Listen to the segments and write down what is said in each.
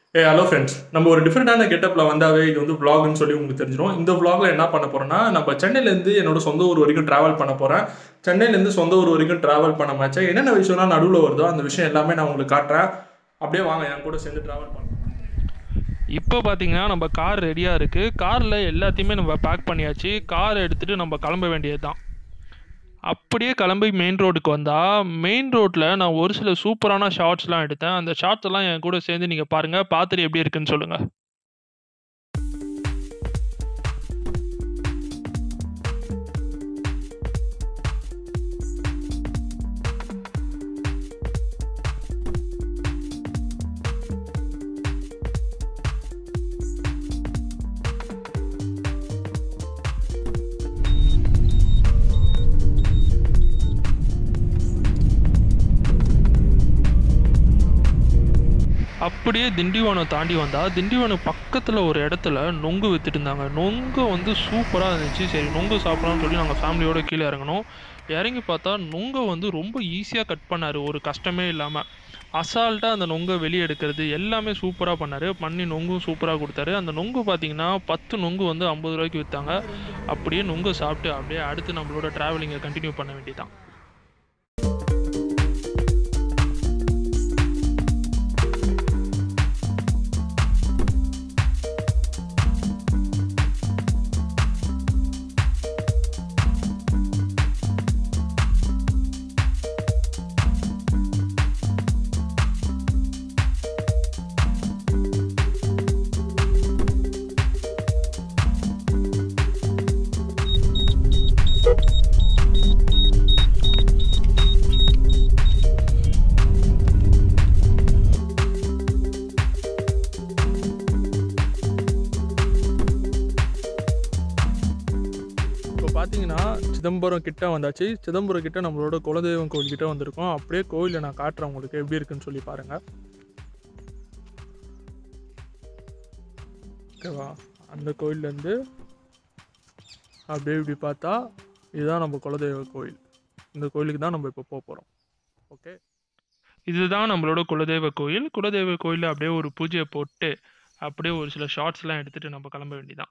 ஏ hello friends நம்ம ஒரு டிஃப்ரெண்டான கெட்டப்பில் வந்தாவே இது வந்து vlogனு சொல்லி உங்களுக்கு தெரிஞ்சிடும் இந்த vlogல என்ன பண்ண போறோம்னா நம்ம சென்னையிலேருந்து என்னோட சொந்த ஊர் வரைக்கும் ட்ராவல் பண்ண போகிறேன் சென்னையிலேருந்து சொந்த ஊர் வரைக்கும் ட்ராவல் பண்ண மச்ச என்னென்ன விஷயம்லாம் நடுவில் வருதோ அந்த விஷயம் எல்லாமே நான் உங்களுக்கு காட்டுறேன் அப்படியே வாங்க என் கூட சேர்ந்து ட்ராவல் பண்ணலாம் இப்போ பார்த்தீங்கன்னா நம்ம கார் ரெடியாக இருக்குது காரில் எல்லாத்தையுமே நம்ம பேக் பண்ணியாச்சு கார் எடுத்துகிட்டு நம்ம கிளம்ப வேண்டியது தான் அப்படியே கிளம்பி மெயின் ரோடுக்கு வந்தால் மெயின் ரோட்டில் நான் ஒரு சில சூப்பரான ஷார்ட்ஸ்லாம் எடுத்தேன் அந்த ஷார்ட்ஸ் எல்லாம் என் கூட சேர்ந்து நீங்கள் பாருங்கள் பார்த்துட்டு எப்படி இருக்குன்னு சொல்லுங்கள் அப்படியே திண்டிவனம் தாண்டி வந்தால் திண்டிவனம் பக்கத்தில் ஒரு இடத்துல நொங்கு வித்துட்டு இருந்தாங்க நொங்கு வந்து சூப்பராக இருந்துச்சு சரி நொங்கு சாப்பிடலாம்னு சொல்லி நாங்கள் ஃபேமிலியோட கீழே இறங்கணும் இறங்கி பார்த்தா நொங்கை வந்து ரொம்ப ஈஸியாக கட் பண்ணார் ஒரு கஷ்டமே இல்லாமல் அசால்ட்டாக அந்த நொங்கை வெளியே எடுக்கிறது எல்லாமே சூப்பராக பண்ணார் பண்ணி நொங்கும் சூப்பராக கொடுத்தாரு அந்த நொங்கு பார்த்தீங்கன்னா பத்து நொங்கு வந்து ஐம்பது ரூபாய்க்கு விற்றாங்க அப்படியே நொங்கு சாப்பிட்டு அப்படியே அடுத்து நம்மளோட ட்ராவலிங்கை கண்டினியூ பண்ண வேண்டியதான் இப்போ பார்த்தீங்கன்னா சிதம்பரம் கிட்ட வந்தாச்சு சிதம்பரம் கிட்ட நம்மளோட குலதெய்வம் கோவில் கிட்ட வந்திருக்கோம் அப்படியே கோயிலை நான் காட்டுறேன் உங்களுக்கு எப்படி இருக்குன்னு சொல்லி பாருங்க ஓகேவா அந்த கோயிலேருந்து அப்படியே இப்படி பார்த்தா இதுதான் நம்ம குலதெய்வ கோயில் இந்த கோயிலுக்கு தான் நம்ம இப்போ போக போகிறோம் ஓகே இதுதான் நம்மளோட குலதெய்வ கோயில் குலதெய்வ கோயிலில் அப்படியே ஒரு பூஜையை போட்டு அப்படியே ஒரு சில ஷார்ட்ஸ்லாம் எடுத்துகிட்டு நம்ம கிளம்ப வேண்டியதான்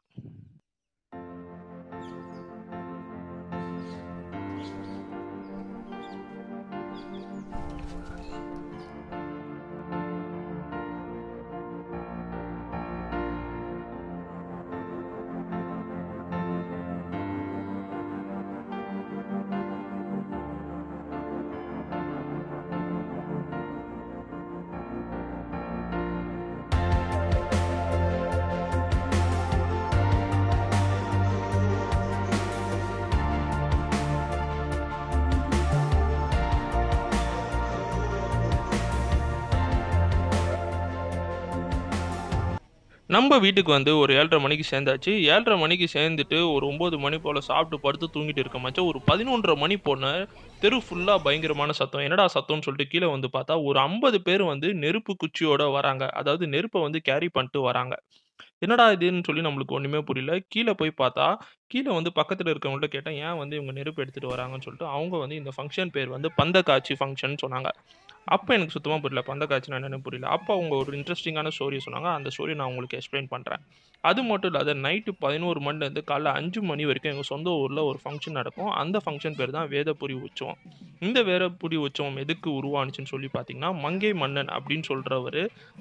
நம்ம வீட்டுக்கு வந்து ஒரு ஏழரை மணிக்கு சேர்ந்தாச்சு ஏழரை மணிக்கு சேர்ந்துட்டு ஒரு ஒம்பது மணி போல் சாப்பிட்டு படுத்து தூங்கிட்டு இருக்க மச்சான் ஒரு பதினொன்றரை மணி போன தெரு ஃபுல்லாக பயங்கரமான சத்தம் என்னடா சத்தம்னு சொல்லிட்டு கீழே வந்து பார்த்தா ஒரு ஐம்பது பேர் வந்து நெருப்பு குச்சியோட வராங்க அதாவது நெருப்பை வந்து கேரி பண்ணிட்டு வராங்க என்னடா இதுன்னு சொல்லி நம்மளுக்கு ஒன்றுமே புரியல கீழே போய் பார்த்தா கீழே வந்து பக்கத்தில் இருக்கவங்கள்ட்ட கேட்டேன் ஏன் வந்து இவங்க நெருப்பு எடுத்துகிட்டு வராங்கன்னு சொல்லிட்டு அவங்க வந்து இந்த ஃபங்க்ஷன் பேர் வந்து பந்தக்காட்சி ஃபங்க்ஷன் சொன்னாங்க அப்போ எனக்கு சுத்தமாக புரியல பந்தக்காட்சினா என்னன்னு புரியல அப்போ அவங்க ஒரு இன்ட்ரெஸ்டிங்கான ஸ்டோரி சொன்னாங்க அந்த ஸ்டோரி நான் உங்களுக்கு எக்ஸ்பிளைன் பண்ணுறேன் அது மட்டும் இல்லாத நைட்டு பதினோரு மணிலேருந்து காலைல அஞ்சு மணி வரைக்கும் எங்கள் சொந்த ஊரில் ஒரு ஃபங்க்ஷன் நடக்கும் அந்த ஃபங்க்ஷன் பேர் தான் வேதபுரி உற்சவம் இந்த வேதபுரி உற்சவம் எதுக்கு உருவானுச்சுன்னு சொல்லி பார்த்தீங்கன்னா மங்கை மன்னன் அப்படின்னு சொல்கிறவர்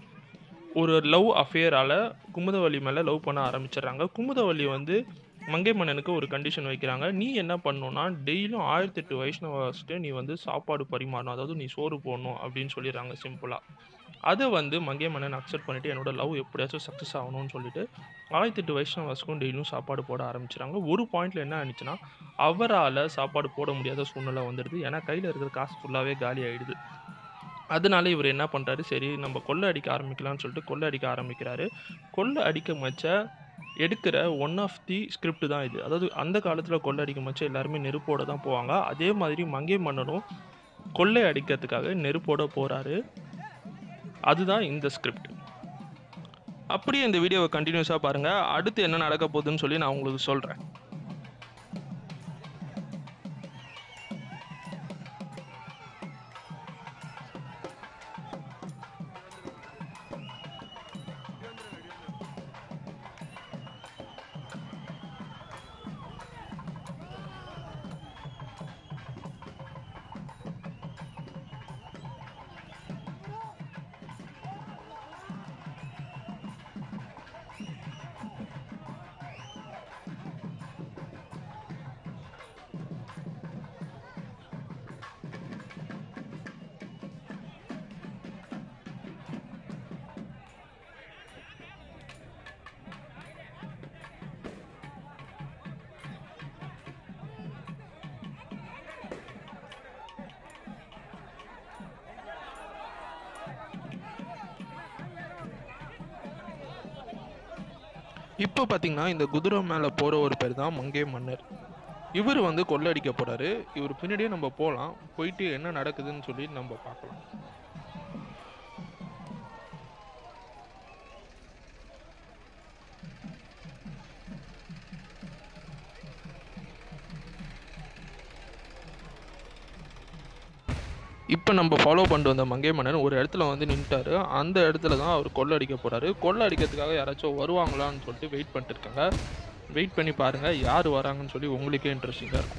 ஒரு லவ் அஃபேரால் குமுதவள்ளி மேலே லவ் பண்ண ஆரம்பிச்சிடுறாங்க குமுதவள்ளி வந்து மங்கை மன்னனுக்கு ஒரு கண்டிஷன் வைக்கிறாங்க நீ என்ன பண்ணணும்னா டெய்லியும் ஆயிரத்தெட்டு வைஷ்ணவ வச்சுட்டு நீ வந்து சாப்பாடு பரிமாறணும் அதாவது நீ சோறு போடணும் அப்படின்னு சொல்லிடுறாங்க சிம்பிளாக அதை வந்து மங்கை மன்னன் அக்செப்ட் பண்ணிவிட்டு என்னோட லவ் எப்படியாச்சும் சக்ஸஸ் ஆகணும்னு சொல்லிட்டு ஆயிரத்தெட்டு வைஷ்ணவாஸ்க்கும் டெய்லியும் சாப்பாடு போட ஆரம்பிச்சிட்டாங்க ஒரு பாயிண்டில் என்ன ஆனிச்சுன்னா அவரால் சாப்பாடு போட முடியாத சூழ்நிலை வந்துடுது ஏன்னா கையில் இருக்கிற காசு ஃபுல்லாகவே காலி ஆகிடுது அதனால இவர் என்ன பண்ணுறாரு சரி நம்ம கொள்ளை அடிக்க ஆரம்பிக்கலாம்னு சொல்லிட்டு கொள்ளை அடிக்க ஆரம்பிக்கிறாரு கொள்ளை அடிக்க மச்ச எடுக்கிற ஒன் ஆஃப் தி ஸ்கிரிப்ட் தான் இது அதாவது அந்த காலத்தில் கொள்ளை அடிக்க மச்ச எல்லாருமே நெருப்போட தான் போவாங்க அதே மாதிரி மங்கை மன்னனும் கொள்ளை அடிக்கிறதுக்காக நெருப்போட போகிறாரு அதுதான் இந்த ஸ்கிரிப்ட் அப்படியே இந்த வீடியோவை கண்டினியூஸாக பாருங்கள் அடுத்து என்ன நடக்க போகுதுன்னு சொல்லி நான் உங்களுக்கு சொல்கிறேன் இப்போ பார்த்தீங்கன்னா இந்த குதிரை மேலே போகிற ஒரு பேர் தான் மங்கை மன்னர் இவர் வந்து கொள்ளடிக்க போகிறாரு இவர் பின்னாடியே நம்ம போகலாம் போயிட்டு என்ன நடக்குதுன்னு சொல்லி நம்ம பார்க்கலாம் இப்போ நம்ம ஃபாலோ பண்ணிட்டு வந்த மங்கை மன்னன் ஒரு இடத்துல வந்து நின்ட்டாரு அந்த இடத்துல தான் அவர் கொள்ளை அடிக்க போகிறாரு கொள்ளை அடிக்கிறதுக்காக யாராச்சும் வருவாங்களான்னு சொல்லிட்டு வெயிட் பண்ணிட்டு இருக்காங்க வெயிட் பண்ணி பாருங்கள் யார் வராங்கன்னு சொல்லி உங்களுக்கே இன்ட்ரெஸ்டிங்காக இருக்கும்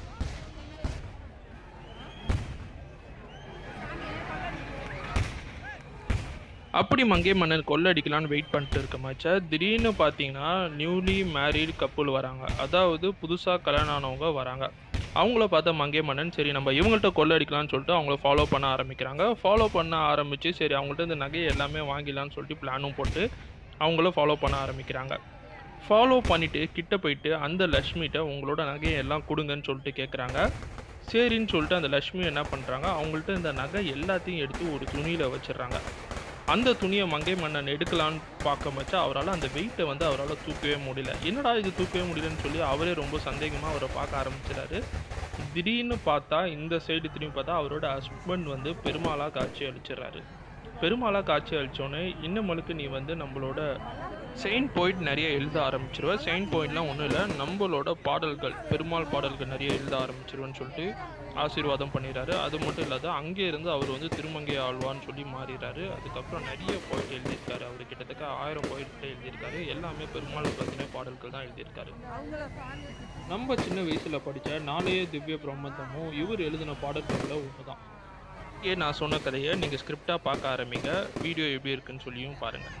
அப்படி மங்கை மன்னன் கொள்ளை அடிக்கலான்னு வெயிட் பண்ணிட்டு இருக்க மாச்சா திடீர்னு பார்த்தீங்கன்னா நியூலி மேரீடு கப்புள் வராங்க அதாவது புதுசாக கல்யாணம் ஆனவங்க வராங்க அவங்கள பார்த்த மங்கை மன்னன் சரி நம்ம இவங்கள்ட்ட கொள்ளை அடிக்கலாம்னு சொல்லிட்டு அவங்கள ஃபாலோ பண்ண ஆரம்பிக்கிறாங்க ஃபாலோ பண்ண ஆரம்பித்து சரி அவங்கள்ட்ட இந்த நகையை எல்லாமே வாங்கிடலாம்னு சொல்லிட்டு பிளானும் போட்டு அவங்கள ஃபாலோ பண்ண ஆரம்பிக்கிறாங்க ஃபாலோ பண்ணிவிட்டு கிட்ட போயிட்டு அந்த லக்ஷ்மிகிட்ட உங்களோட நகையை எல்லாம் கொடுங்கன்னு சொல்லிட்டு கேட்குறாங்க சரின்னு சொல்லிட்டு அந்த லக்ஷ்மி என்ன பண்ணுறாங்க அவங்கள்ட்ட இந்த நகை எல்லாத்தையும் எடுத்து ஒரு துணியில் வச்சிடுறாங்க அந்த துணியை மங்கை மன்னன் எடுக்கலான்னு பார்க்க வச்சா அவரால் அந்த வெயிட்டை வந்து அவரால் தூக்கவே முடியல என்னடா இது தூக்கவே முடியலன்னு சொல்லி அவரே ரொம்ப சந்தேகமாக அவரை பார்க்க ஆரம்பிச்சிடாரு திடீர்னு பார்த்தா இந்த சைடு திரும்பி பார்த்தா அவரோட ஹஸ்பண்ட் வந்து பெருமாளாக காட்சி அளிச்சிடுறாரு பெருமாளாக காட்சி அளித்தோன்னே இன்னமலுக்கு நீ வந்து நம்மளோட செயின்ட் பாயிண்ட் நிறைய எழுத ஆரம்பிச்சிருவ செயின்ட் பாயிண்ட்லாம் ஒன்றும் இல்லை நம்மளோட பாடல்கள் பெருமாள் பாடல்கள் நிறைய எழுத ஆரம்பிச்சிருவேன்னு சொல்லிட்டு ஆசீர்வாதம் பண்ணிடுறாரு அது மட்டும் இல்லாத அங்கே இருந்து அவர் வந்து திருமங்கை ஆழ்வான்னு சொல்லி மாறிடுறாரு அதுக்கப்புறம் நிறைய பாயிண்ட் எழுதியிருக்காரு அவர் கிட்டத்தட்ட ஆயிரம் பாயிண்ட் எழுதியிருக்காரு எல்லாமே பெருமாள் பற்றின பாடல்கள் தான் எழுதியிருக்காரு நம்ம சின்ன வயசில் படித்த நாளைய திவ்ய பிரம்மந்தமும் இவர் எழுதின பாடல்களில் ஒன்று தான் ஏன் நான் சொன்ன கதையை நீங்கள் ஸ்கிரிப்டாக பார்க்க ஆரம்பிங்க வீடியோ எப்படி இருக்குன்னு சொல்லியும் பாருங்கள்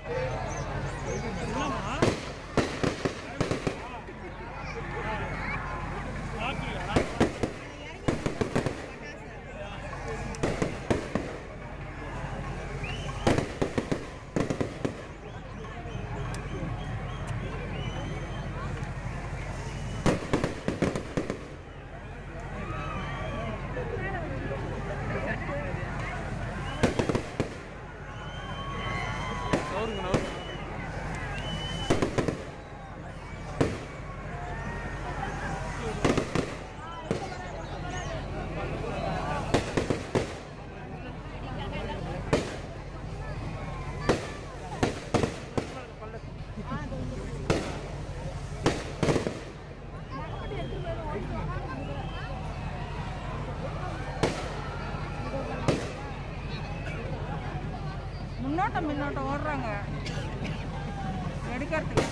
முன்னோட்டம் முன்னோட்டம் ஓடுறாங்க எடுக்கிறதுக்கு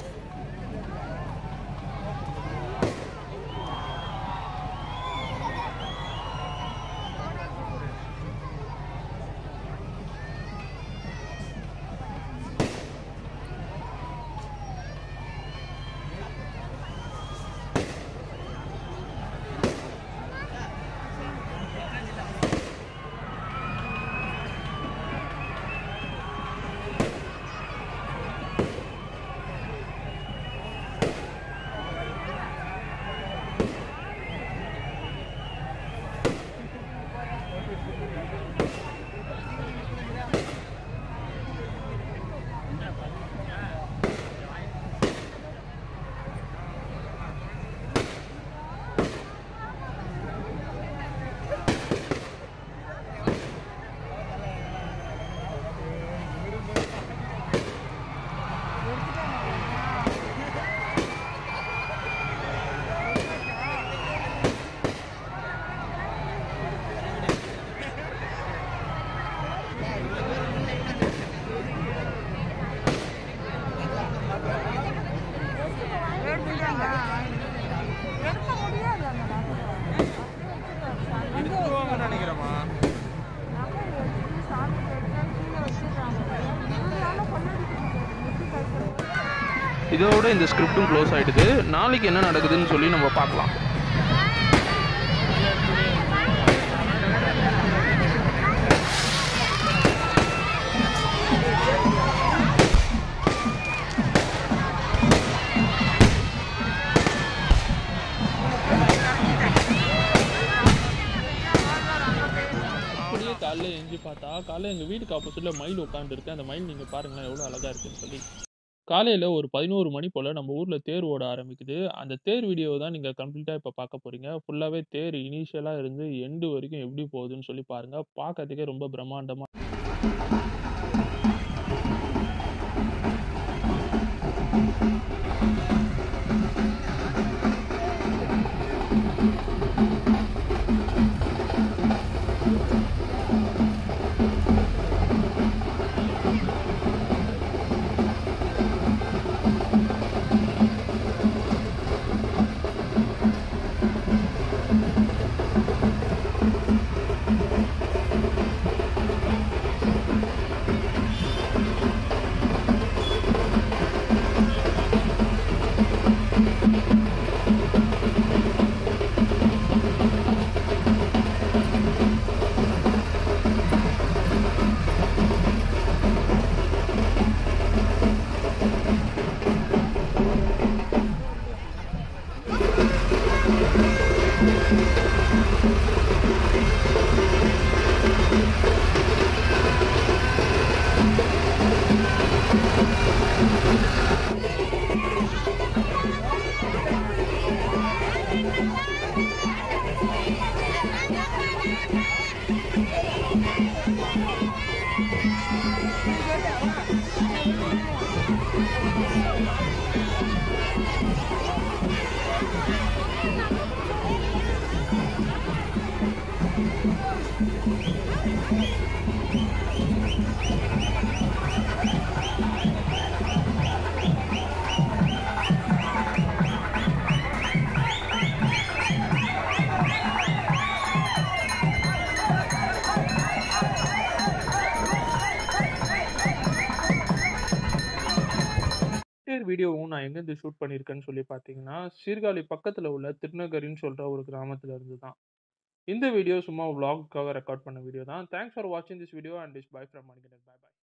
எடுத்துட்டாங்க எடுக்க முடியாது அந்த நகை எடுத்துருவாங்கன்னு நினைக்கிறேம்மா நகை எடுத்து சாமி எடுத்து கீழே வச்சிடுறாங்க இவங்களால கொள்ளடிக்க முடியாது முட்டி கைப்பட இதோட இந்த ஸ்கிரிப்டும் க்ளோஸ் ஆயிடுது நாளைக்கு என்ன நடக்குதுன்னு சொல்லி நம்ம பார்க்கலாம் அப்படியே காலைல எஞ்சி பார்த்தா காலைல எங்கள் வீட்டுக்கு ஆப்போசிட்டில் மயில் உட்காந்துருக்கு அந்த மயில் நீங்கள் பாருங்களேன் எவ்வளோ அழகாக இருக்குன்னு சொல்லி காலையில ஒரு 11 மணி போல நம்ம ஊர்ல தேர் ஓட ஆரம்பிக்குது. அந்த தேர் வீடியோவ தான் நீங்க கம்ப்ளீட்டா இப்ப பார்க்க போறீங்க. ஃபுல்லாவே தேர் இனிஷியலா இருந்து எண்ட் வரைக்கும் எப்படி போகுதுன்னு சொல்லி பாருங்க. பார்க்கறதுக்கே ரொம்ப பிரம்மாண்டமா தேர் வீடியோவும் நான் எங்கேருந்து ஷூட் பண்ணியிருக்கேன்னு சொல்லி பார்த்தீங்கன்னா, சீர்காழி பக்கத்துல உள்ள திருநகரின்னு சொல்ற ஒரு கிராமத்துல இருந்து தான். இந்த வீடியோ சும்மா விளாக்குக்காக ரெக்கார்ட் பண்ண வீடியோ தான். தேங்க்ஸ் ஃபார் வாட்சிங் this video and it's bye from Manikandan. Bye by.